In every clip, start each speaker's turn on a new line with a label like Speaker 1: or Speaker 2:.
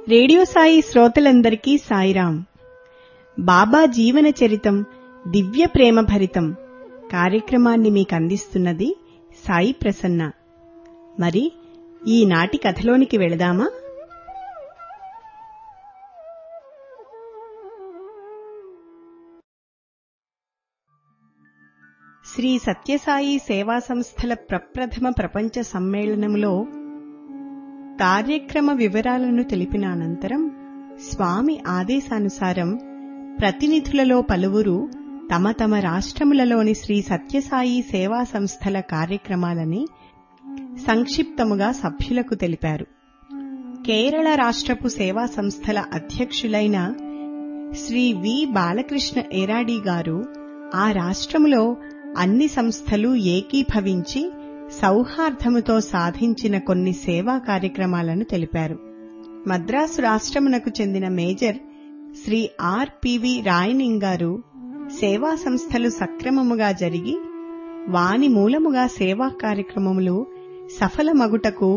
Speaker 1: radio Sai శ్రోతలందరికీ సాయిరాం బాబా జీవన చరితం దివ్య ప్రేమ భరితం కార్యక్రమాన్ని మీకు అందిస్తున్నది సాయి ప్రసన్న మరి ఈనాటి కథలోనికి వెళదామా శ్రీ సత్యసాయి సేవా సంస్థల ప్రప్రథమ ప్రపంచ సమ్మేళనంలో కార్యక్రమ వివరాలను తెలిపిన అనంతరం స్వామి ఆదేశానుసారం ప్రతినిధులలో పలువురు తమ తమ రాష్ట్రములలోని శ్రీ సత్యసాయి సేవా సంస్థల కార్యక్రమాలని సంక్షిప్తముగా సభ్యులకు తెలిపారు కేరళ రాష్ట్రపు సేవా సంస్థల అధ్యక్షులైన శ్రీ వి బాలకృష్ణ ఏరాడి గారు ఆ రాష్ట్రములో అన్ని సంస్థలు ఏకీభవించి సౌహార్దముతో సాధించిన కొన్ని సేవా కార్యక్రమాలను తెలిపారు మద్రాసు రాష్ట్రమునకు చెందిన మేజర్ శ్రీ ఆర్ పివి రాయనింగ్ గారు సేవా సంస్థలు సక్రమముగా జరిగి వాని మూలముగా సేవా కార్యక్రమములు సఫలమగుటకు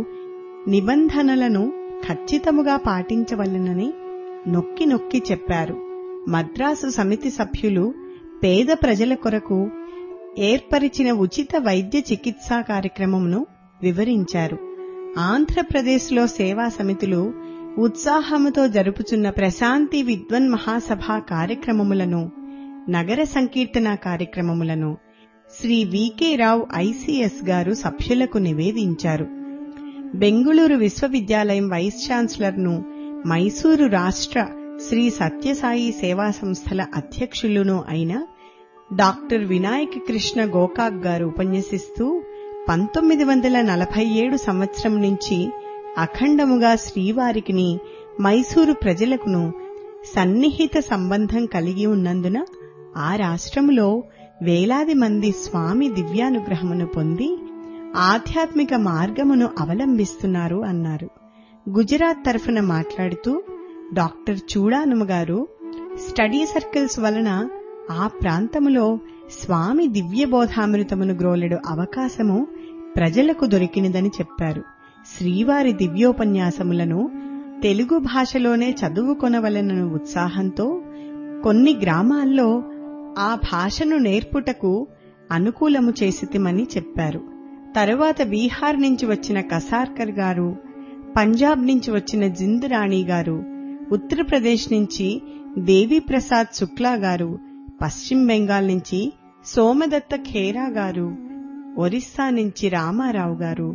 Speaker 1: నిబంధనలను ఖచ్చితముగా పాటించవలెనని నొక్కి నొక్కి చెప్పారు మద్రాసు సమితి సభ్యులు పేద ప్రజల కొరకు ఏర్పరిచిన ఉచిత వైద్య చికిత్సా కార్యక్రమమును వివరించారు ఆంధ్రప్రదేశ్లో సేవా సమితులు ఉత్సాహముతో జరుపుచున్న ప్రశాంతి విద్వన్ మహాసభ కార్యక్రమములను నగర సంకీర్తన కార్యక్రమములను శ్రీ వికే రావు ఐసీఎస్ గారు సభ్యులకు నివేదించారు బెంగుళూరు విశ్వవిద్యాలయం వైస్ ఛాన్సలర్ను మైసూరు రాష్ట్ర శ్రీ సత్యసాయి సేవా సంస్థల అధ్యక్షులును అయిన డాక్టర్ వినాయక కృష్ణ గోకాక్ గారు ఉపన్యసిస్తూ పంతొమ్మిది వందల నలభై ఏడు సంవత్సరం నుంచి అఖండముగా శ్రీవారికిని మైసూరు ప్రజలకును సన్నిహిత సంబంధం కలిగి ఉన్నందున ఆ రాష్ట్రములో వేలాది మంది స్వామి దివ్యానుగ్రహమును పొంది ఆధ్యాత్మిక మార్గమును అవలంబిస్తున్నారు అన్నారు గుజరాత్ తరఫున మాట్లాడుతూ డాక్టర్ చూడానము గారు స్టడీ సర్కిల్స్ వలన ఆ ప్రాంతములో స్వామి దివ్యబోధామృతమును గ్రోలెడు అవకాశము ప్రజలకు దొరికినదని చెప్పారు శ్రీవారి దివ్యోపన్యాసములను తెలుగు భాషలోనే చదువుకొనవలనను ఉత్సాహంతో కొన్ని గ్రామాల్లో ఆ భాషను నేర్పుటకు అనుకూలము చేసితిమని చెప్పారు తరువాత బీహార్ నుంచి వచ్చిన కసార్కర్ గారు పంజాబ్ నుంచి వచ్చిన జిందురాణి గారు ఉత్తరప్రదేశ్ నుంచి దేవీప్రసాద్ శుక్లా గారు పశ్చిమ బెంగాల్ నుంచి సోమదత్త ఖేరా గారు ఒరిస్సా నుంచి రామారావు గారు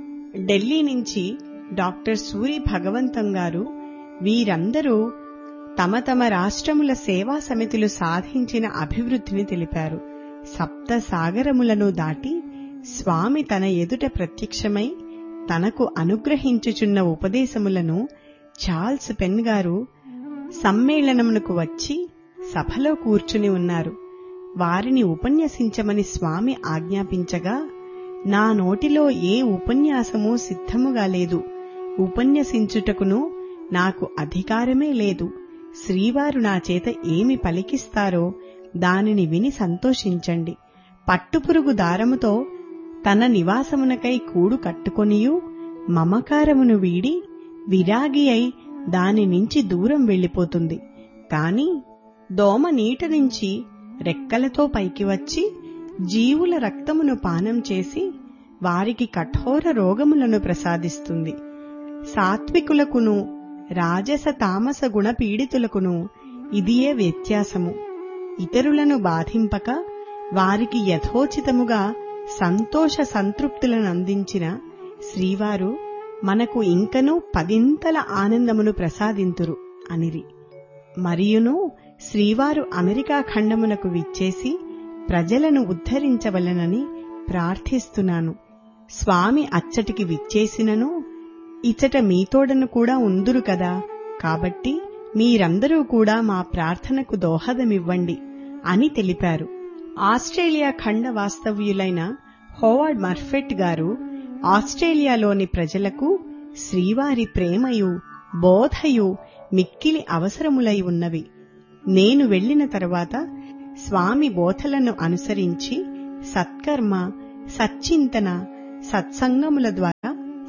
Speaker 1: ఢిల్లీ నుంచి డాక్టర్ సూరి భగవంతం గారు వీరందరూ తమ తమ రాష్ట్రముల సేవా సమితులు సాధించిన అభివృద్ధిని తెలిపారు సప్త సాగరములను దాటి స్వామి తన ఎదుట ప్రత్యక్షమై తనకు అనుగ్రహించుచున్న ఉపదేశములను చార్ల్స్ పెన్ గారు సమ్మేళనమునకు వచ్చి సభలో కూర్చుని ఉన్నారు వారిని ఉపన్యసించమని స్వామి ఆజ్ఞాపించగా నా నోటిలో ఏ ఉపన్యాసమూ సిద్ధముగా లేదు ఉపన్యసించుటకును నాకు అధికారమే లేదు శ్రీవారు నా చేత ఏమి పలికిస్తారో దానిని విని సంతోషించండి పట్టుపురుగు దారముతో తన నివాసమునకై కూడు కట్టుకొనియు మమకారమును వీడి విరాగి అయి దాని నుంచి దూరం వెళ్లిపోతుంది కాని దోమ నీట నుంచి రెక్కలతో పైకి వచ్చి జీవుల రక్తమును పానం చేసి వారికి కఠోర రోగములను ప్రసాదిస్తుంది సాత్వికులకును రాజస తామస గుణ పీడితులకును ఇదియే వ్యత్యాసము ఇతరులను బాధింపక వారికి యథోచితముగా సంతోష సంతృప్తులను అందించిన శ్రీవారు మనకు ఇంకనూ పదింతల ఆనందమును ప్రసాదింతురు అనిరి మరియును శ్రీవారు అమెరికా ఖండమునకు విచ్చేసి ప్రజలను ఉద్ధరించవలనని ప్రార్థిస్తున్నాను స్వామి అచ్చటికి విచ్చేసినను ఇచ్చట మీతోడను కూడా ఉందురు కదా కాబట్టి మీరందరూ కూడా మా ప్రార్థనకు దోహదమివ్వండి అని తెలిపారు ఆస్ట్రేలియా ఖండ వాస్తవ్యులైన హోవార్డ్ మర్ఫెట్ గారు ఆస్ట్రేలియాలోని ప్రజలకు శ్రీవారి ప్రేమయు బోధయు మిక్కిలి అవసరములై ఉన్నవి నేను వెళ్లిన తరువాత స్వామి బోధలను అనుసరించి సత్కర్మ సచ్చింతన సత్సంగముల ద్వారా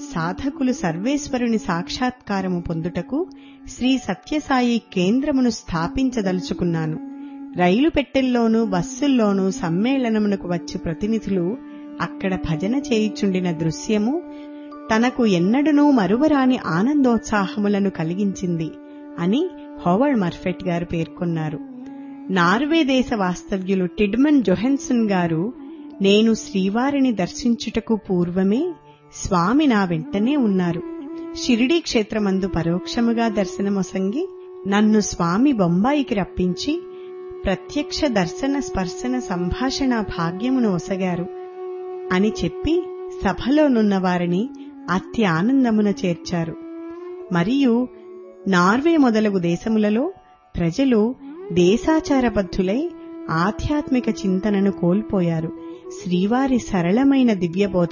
Speaker 1: సాధకులు సర్వేశ్వరుని సాక్షాత్కారము పొందుటకు శ్రీ సత్యసాయి కేంద్రమును స్థాపించదలుచుకున్నాను రైలు పెట్టెల్లోనూ బస్సుల్లోనూ సమ్మేళనమునకు వచ్చి ప్రతినిధులు అక్కడ భజన చేయుచుండిన దృశ్యము తనకు ఎన్నడనూ మరువరాని ఆనందోత్సాహములను కలిగించింది అని హోవర్డ్ మర్ఫెట్ గారు పేర్కొన్నారు నార్వే దేశ వాస్తవ్యులు టిడ్మన్ జొహెన్సన్ గారు నేను శ్రీవారిని దర్శించుటకు పూర్వమే స్వామి నా వెంటనే ఉన్నారు షిరిడీ క్షేత్రమందు పరోక్షముగా దర్శనమొసంగి నన్ను స్వామి బొంబాయికి రప్పించి ప్రత్యక్ష దర్శన స్పర్శన సంభాషణ భాగ్యమును ఒసగారు అని చెప్పి సభలోనున్న వారిని అతి ఆనందమున చేర్చారు మరియు నార్వే మొదలగు దేశములలో ప్రజలు దేశాచారబద్ధులై ఆధ్యాత్మిక చింతనను కోల్పోయారు శ్రీవారి సరళమైన దివ్యబోధ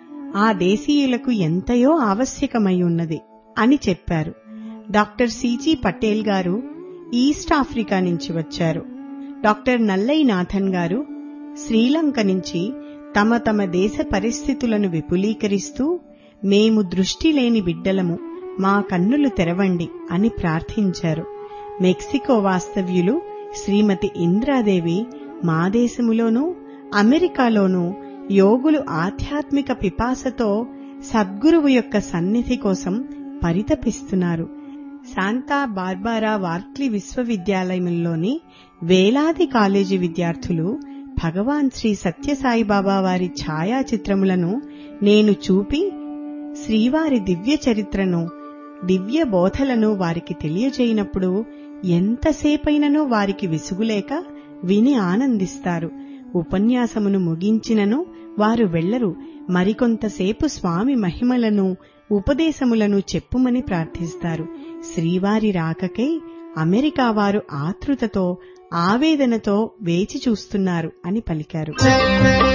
Speaker 1: ఆ దేశీయులకు ఎంతయో ఆవశ్యకమై ఉన్నది అని చెప్పారు డాక్టర్ సిజి పటేల్ గారు ఈస్ట్ ఆఫ్రికా నుంచి వచ్చారు డాక్టర్ నల్లై నాథన్ గారు శ్రీలంక నుంచి తమ తమ దేశ పరిస్థితులను విపులీకరిస్తూ మేము దృష్టి లేని బిడ్డలము మా కన్నులు తెరవండి అని ప్రార్థించారు మెక్సికో వాస్తవ్యులు శ్రీమతి ఇంద్రాదేవి మా దేశములోనూ అమెరికాలోనూ యోగులు ఆధ్యాత్మిక పిపాసతో సద్గురువు యొక్క సన్నిధి కోసం పరితపిస్తున్నారు శాంతా బార్బారా వార్క్లీ విశ్వవిద్యాలయంలోని వేలాది కాలేజీ విద్యార్థులు భగవాన్ శ్రీ సత్యసాయిబాబా వారి ఛాయాచిత్రములను నేను చూపి శ్రీవారి దివ్య చరిత్రను దివ్య బోధలను వారికి తెలియజేయనప్పుడు ఎంతసేపైననో వారికి విసుగులేక విని ఆనందిస్తారు ఉపన్యాసమును ముగించినను వారు వెళ్లరు మరికొంతసేపు స్వామి మహిమలను ఉపదేశములను చెప్పుమని ప్రార్థిస్తారు శ్రీవారి రాకకై అమెరికా వారు ఆతృతతో ఆవేదనతో వేచి చూస్తున్నారు అని పలికారు